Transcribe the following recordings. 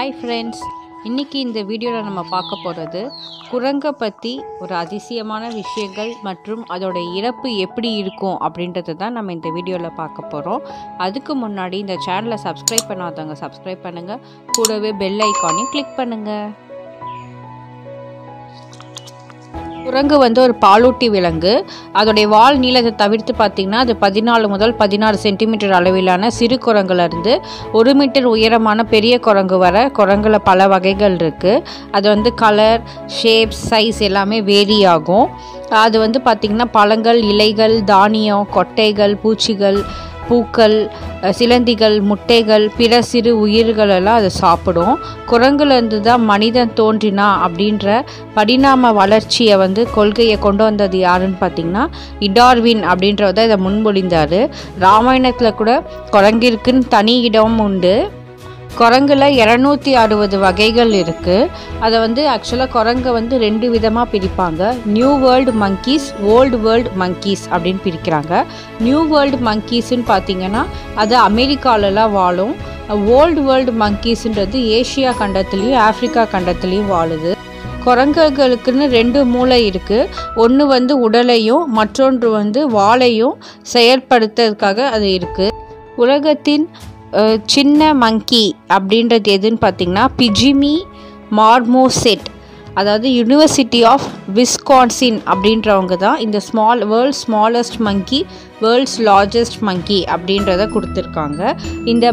hi friends இன்றைக்கி இந்த வீடியோவில் நம்ம பார்க்க போகிறது குரங்கை பற்றி ஒரு அதிசயமான விஷயங்கள் மற்றும் அதோட இறப்பு எப்படி இருக்கும் அப்படின்றது தான் நம்ம இந்த வீடியோவில் பார்க்க போகிறோம் அதுக்கு முன்னாடி இந்த சேனலை சப்ஸ்கிரைப் பண்ணாதவங்க சப்ஸ்கிரைப் பண்ணுங்கள் கூடவே பெல் ஐக்கானையும் கிளிக் பண்ணுங்கள் குரங்கு வந்து ஒரு பாலூட்டி விலங்கு அதோடைய வால் நீளத்தை தவிர்த்து பார்த்திங்கன்னா அது பதினாலு முதல் பதினாறு சென்டிமீட்டர் அளவிலான சிறு குரங்குல இருந்து ஒரு மீட்டர் உயரமான பெரிய குரங்கு வர குரங்குல பல வகைகள் இருக்குது அது வந்து கலர் ஷேப் சைஸ் எல்லாமே வேரி ஆகும் அது வந்து பார்த்திங்கன்னா பழங்கள் இலைகள் தானியம் கொட்டைகள் பூச்சிகள் பூக்கள் அஹ், சிலந்திகள் முட்டைகள் பிற சிறு உயிர்கள் எல்லாம் அதை சாப்பிடும் குரங்குலேருந்து தான் மனிதன் தோன்றினா அப்படின்ற பரிணாம வளர்ச்சியை வந்து கொள்கையை கொண்டு வந்தது யாருன்னு பார்த்தீங்கன்னா இடார்வின் அப்படின்றத இதை முன்மொழிந்தார் ராமாயணத்தில் கூட குரங்கிற்குன்னு தனி இடம் உண்டு குரங்குல இரநூத்தி அறுபது வகைகள் இருக்குது அதை வந்து ஆக்சுவலாக குரங்கை வந்து ரெண்டு விதமாக பிரிப்பாங்க new world monkeys old world monkeys அப்படின்னு பிரிக்கிறாங்க நியூ வேர்ல்டு மங்கீஸ்ன்னு பார்த்தீங்கன்னா அது அமெரிக்காலலாம் வாழும் ஓல்டு வேர்ல்டு மங்கீஸ்ன்றது ஏஷியா கண்டத்துலேயும் ஆப்பிரிக்கா கண்டத்துலேயும் வாழுது குரங்குகளுக்குன்னு ரெண்டு மூளை இருக்குது ஒன்று வந்து உடலையும் மற்றொன்று வந்து வாளையும் செயற்படுத்துறதுக்காக அது இருக்குது உலகத்தின் அஹ், சின்ன மங்கி அப்படின்றது எதுன்னு பார்த்தீங்கன்னா பிஜிமி மார்மோசெட் அதாவது யுனிவர்சிட்டி ஆஃப் விஸ்கான்சின் அப்படின்றவங்க தான் இந்த small world smallest monkey world's largest monkey அப்படின்றத கொடுத்துருக்காங்க இந்த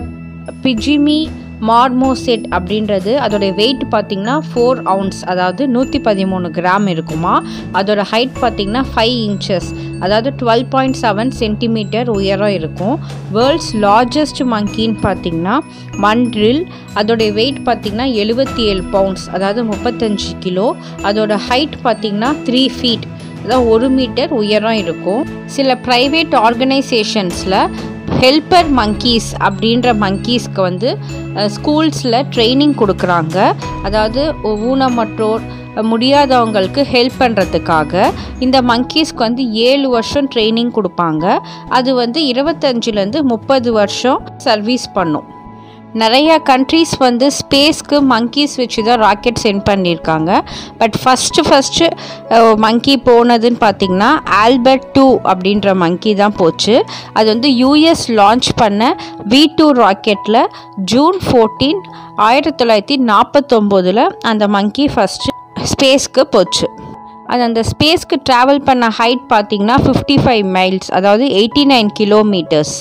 பிஜிமி மார்மோசெட் அப்படின்றது அதோடைய வெயிட் பார்த்திங்கன்னா ஃபோர் அவுன்ஸ் அதாவது நூற்றி பதிமூணு கிராம் இருக்குமா அதோட ஹைட் பார்த்திங்கன்னா ஃபைவ் இன்ச்சஸ் அதாவது டுவெல் பாயிண்ட் செவன் சென்டிமீட்டர் உயரம் இருக்கும் வேர்ல்ட்ஸ் லார்ஜஸ்ட் மங்கின்னு பார்த்திங்கன்னா மன்றில் அதோடைய வெயிட் பார்த்திங்கன்னா எழுபத்தி ஏழு பவுண்ட்ஸ் அதாவது முப்பத்தஞ்சு கிலோ அதோட ஹைட் பார்த்திங்கன்னா த்ரீ ஃபீட் அதாவது ஒரு மீட்டர் உயரம் இருக்கும் சில ப்ரைவேட் ஆர்கனைசேஷன்ஸில் ஹெல்ப்பர் மங்கீஸ் அப்படின்ற மங்கீஸ்க்கு வந்து ஸ்கூல்ஸில் ட்ரைனிங் கொடுக்குறாங்க அதாவது ஊனமற்றோர் முடியாதவங்களுக்கு ஹெல்ப் பண்ணுறதுக்காக இந்த மங்கீஸ்க்கு வந்து ஏழு வருஷம் ட்ரைனிங் கொடுப்பாங்க அது வந்து இருபத்தஞ்சிலேருந்து முப்பது வருஷம் சர்வீஸ் பண்ணும் நிறையா கண்ட்ரீஸ் வந்து ஸ்பேஸ்க்கு மங்கீஸ் வச்சு தான் ராக்கெட் சென்ட் பண்ணியிருக்காங்க பட் ஃபஸ்ட்டு ஃபஸ்ட்டு மங்கி போனதுன்னு பார்த்தீங்கன்னா ஆல்பர்ட் டூ அப்படின்ற மங்கி தான் போச்சு அது வந்து யூஎஸ் லான்ச் பண்ண வி டூ ராக்கெட்டில் ஜூன் ஃபோர்டீன் ஆயிரத்தி தொள்ளாயிரத்தி நாற்பத்தொம்போதில் அந்த மங்கி ஃபஸ்ட்டு ஸ்பேஸ்க்கு போச்சு அது அந்த ஸ்பேஸ்க்கு ட்ராவல் பண்ண ஹைட் பார்த்தீங்கன்னா ஃபிஃப்டி ஃபைவ் மைல்ஸ் அதாவது எயிட்டி நைன் கிலோமீட்டர்ஸ்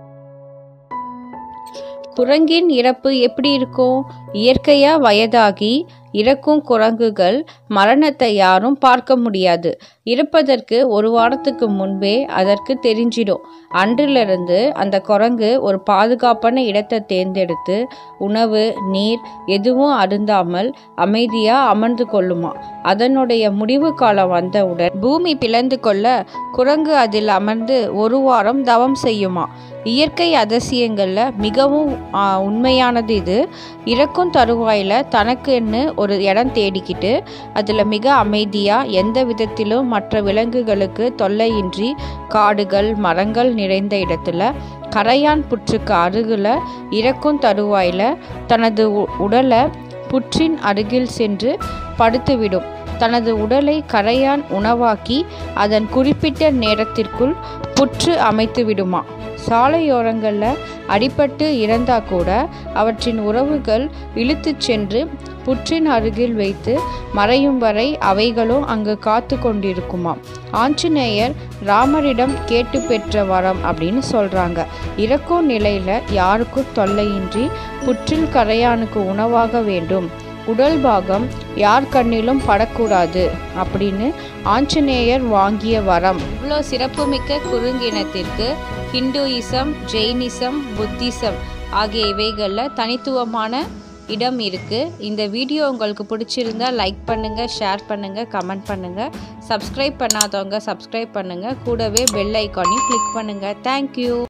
குரங்கின் இறப்பு எப்படி இருக்கும் இயற்கையாக வயதாகி இறக்கும் குரங்குகள் மரணத்தை யாரும் பார்க்க முடியாது இறப்பதற்கு ஒரு வாரத்துக்கு முன்பே அதற்கு தெரிஞ்சிடும் அன்றிலிருந்து அந்த குரங்கு ஒரு பாதுகாப்பான இடத்தை தேர்ந்தெடுத்து உணவு நீர் எதுவும் அருந்தாமல் அமைதியாக அமர்ந்து கொள்ளுமா அதனுடைய முடிவு காலம் வந்தவுடன் பூமி பிளந்து கொள்ள குரங்கு அதில் அமர்ந்து ஒரு வாரம் தவம் செய்யுமா இயற்கை அதிசயங்களில் மிகவும் ஆ, உண்மையானது இது இறக்கும் தருவாயில் தனக்குன்னு ஒரு இடம் தேடிக்கிட்டு அதில் மிக அமைதியாக எந்த விதத்திலும் மற்ற விலங்குகளுக்கு தொல்லையின்றி காடுகள் மரங்கள் நிறைந்த இடத்துல கரையான் புற்றுக்கு அருகில் இறக்கும் தருவாயில் தனது உ- உடலை புற்றின் அருகில் சென்று படுத்துவிடும் தனது உடலை கரையான் உணவாக்கி அதன் குறிப்பிட்ட நேரத்திற்குள் புற்று அமைத்து விடுமா சாலையோரங்களில் அடிபட்டு இறந்தா கூட அவற்றின் உறவுகள் இழுத்துச் சென்று புற்றின் அருகில் வைத்து மறையும் வரை அவைகளும் அங்கு காத்து கொண்டிருக்குமா ஆஞ்சநேயர் ராமரிடம் கேட்டு பெற்ற வரம் அப்படின்னு சொல்றாங்க இறக்கும் நிலையில யாருக்கும் தொல்லையின்றி புற்றில் கரையானுக்கு உணவாக வேண்டும் உடல் பாகம் யார் கண்ணிலும் படக்கூடாது அப்படின்னு ஆஞ்சநேயர் வாங்கிய வரம் இவ்வளோ சிறப்புமிக்க குறுங்கினத்திற்கு ஹிந்துயிசம் ஜெயினிசம் புத்திசம் ஆகிய இவைகளில் தனித்துவமான இடம் இருக்குது இந்த வீடியோ உங்களுக்கு பிடிச்சிருந்தா லைக் பண்ணுங்கள் ஷேர் பண்ணுங்கள் கமெண்ட் பண்ணுங்கள் சப்ஸ்கிரைப் பண்ணாதவங்க சப்ஸ்கிரைப் பண்ணுங்கள் கூடவே பெல் ஐக்கானையும் கிளிக் பண்ணுங்கள் தேங்க்யூ